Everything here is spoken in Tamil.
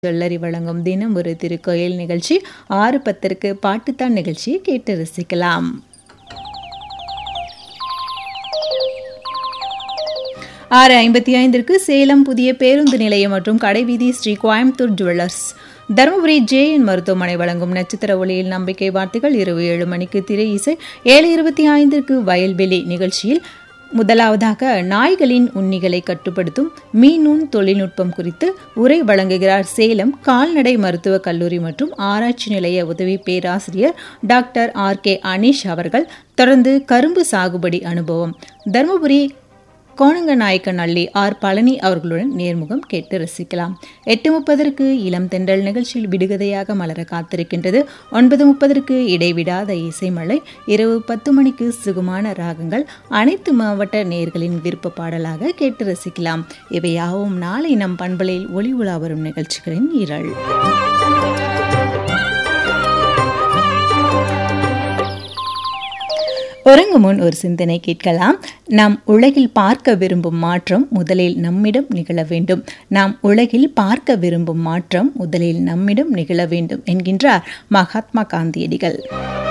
ஜுவல்லரி வழங்கும் தினம் ஒரு திருக்கோயில் நிகழ்ச்சி ஆறு பத்திற்கு பாட்டுத்தான் நிகழ்ச்சியை கேட்டு ரசிக்கலாம் ஆறு ஐம்பத்தி ஐந்திற்கு சேலம் புதிய பேருந்து நிலையம் மற்றும் கடைவீதி ஸ்ரீ கோயம்புத்தூர் ஜுவல்லர்ஸ் தருமபுரி ஜேஎன் மருத்துவமனை வழங்கும் நட்சத்திர ஒளியில் நம்பிக்கை வார்த்தைகள் இரவு ஏழு மணிக்கு திரை இசை ஏழு இருபத்தி ஐந்திற்கு வயல்வெளி நிகழ்ச்சியில் முதலாவதாக நாய்களின் உண்ணிகளை கட்டுப்படுத்தும் மீனூன் தொழில்நுட்பம் குறித்து உரை வழங்குகிறார் சேலம் கால்நடை மருத்துவக் கல்லூரி மற்றும் ஆராய்ச்சி நிலைய உதவி பேராசிரியர் டாக்டர் ஆர் கே அனீஷ் அவர்கள் தொடர்ந்து கரும்பு சாகுபடி அனுபவம் தருமபுரி கோணங்கநாயக்கநல்லி ஆர் பழனி அவர்களுடன் நேர்முகம் கேட்டு ரசிக்கலாம் எட்டு முப்பதற்கு இளம் தென்றல் நிகழ்ச்சியில் விடுகதையாக மலர காத்திருக்கின்றது ஒன்பது முப்பதற்கு இடைவிடாத இசைமலை இரவு பத்து மணிக்கு சுகமான ராகங்கள் அனைத்து மாவட்ட நேர்களின் விருப்ப பாடலாக கேட்டு ரசிக்கலாம் இவையாவும் நாளை நம் பண்பலையில் ஒளி உலா வரும் நிகழ்ச்சிகளின் இரள் உறங்கும் முன் ஒரு சிந்தனை கேட்கலாம் நாம் உலகில் பார்க்க விரும்பும் மாற்றம் முதலில் நம்மிடம் நிகழ வேண்டும் நாம் உலகில் பார்க்க விரும்பும் மாற்றம் முதலில் நம்மிடம் நிகழ வேண்டும் என்கின்றார் மகாத்மா காந்தியடிகள்